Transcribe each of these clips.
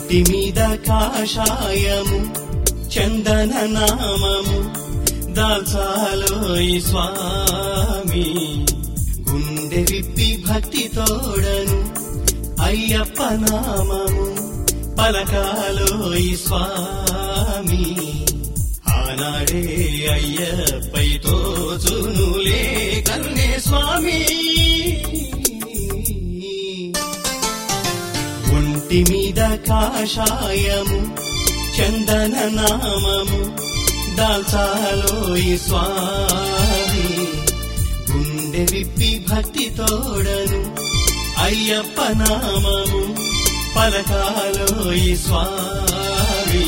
ఒంటి మీద కాషాయము చందన నామము దాల్చాలోయి స్వామి గుండె విప్పి భక్తి తోడను అయ్యప్ప నామము పలకాలోయి స్వామి ఆనాడే అయ్యప్పై తోచునులే కరుణే స్వామి ఒంటి మీద కాషాయము చందన నామము దాల్చాలోయి స్వామి గుండె విప్పి భక్తి తోడను అయ్యప్ప నామము పలకాలోయి స్వామి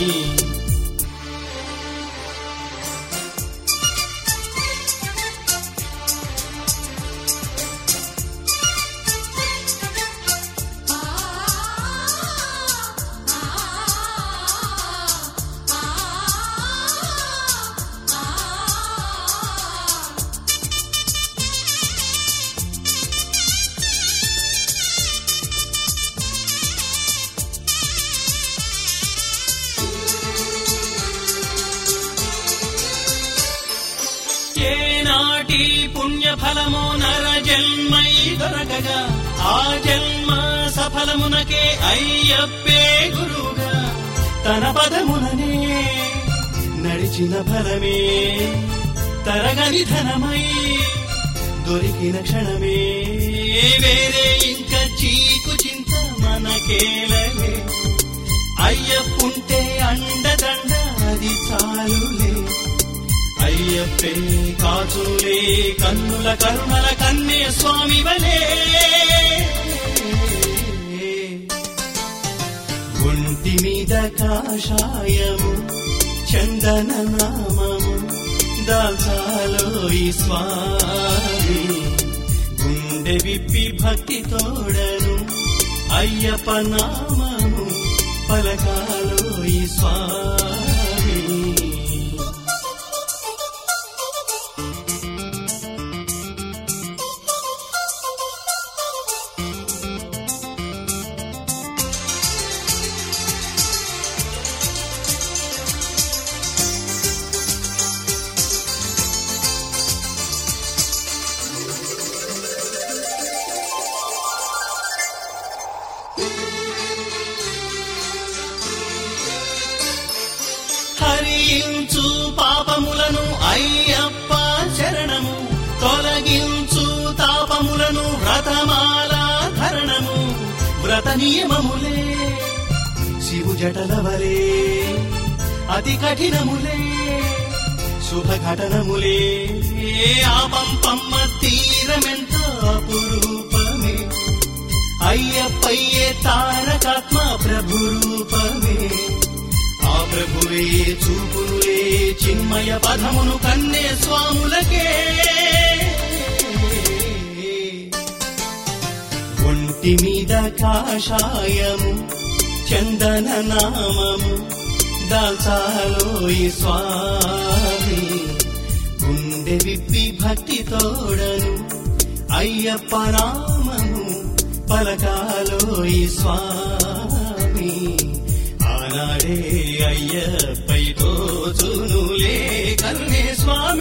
ఏనాటి పుణ్య ఫలమో నర జన్మై దొరకగా ఆ జన్మ సఫలమునకే అయ్యప్పే గురుగా తన పదముననే నడిచిన ఫలమే తరగని ధనమై దొరికిన క్షణమే వేరే ఇంకా చీకు చింత మనకేలవే అయ్యప్పుంటే అండదండ అది చాలులే అయ్యప్పే కాచులే కన్నుల కరుణల కన్నే స్వామి వలే ఒంటి మీద కాషాయము చందన నామము దాల్చాలోయి స్వామి గుండె విప్పి భక్తి తోడను అయ్యప్ప నామము పలకాలోయి స్వామి హరించు పాపములను అయ్యప్ప శరణము తొలగించు తాపములను వ్రతమాల ధరణము వ్రత నియమములే శివు జటలవలే అతి కఠినములే శుభ ఘటనములే ఆ పంపమ్మ తీరమెంత అపురూపమే అయ్యప్పయ్యే తారకాత్మ ప్రభు రూపమే ఆ ప్రభువే చూపునులే చిన్మయ పదమును కన్నే స్వాములకే ఒంటి మీద కాషాయము చందన నామము దాల్చాలోయి స్వామి గుండె విప్పి భక్తి తోడను అయ్యప్ప నామము పలకాలోయి స్వామి ఆనాడే అయ్యప్పై తోచునులే కరుణే స్వామి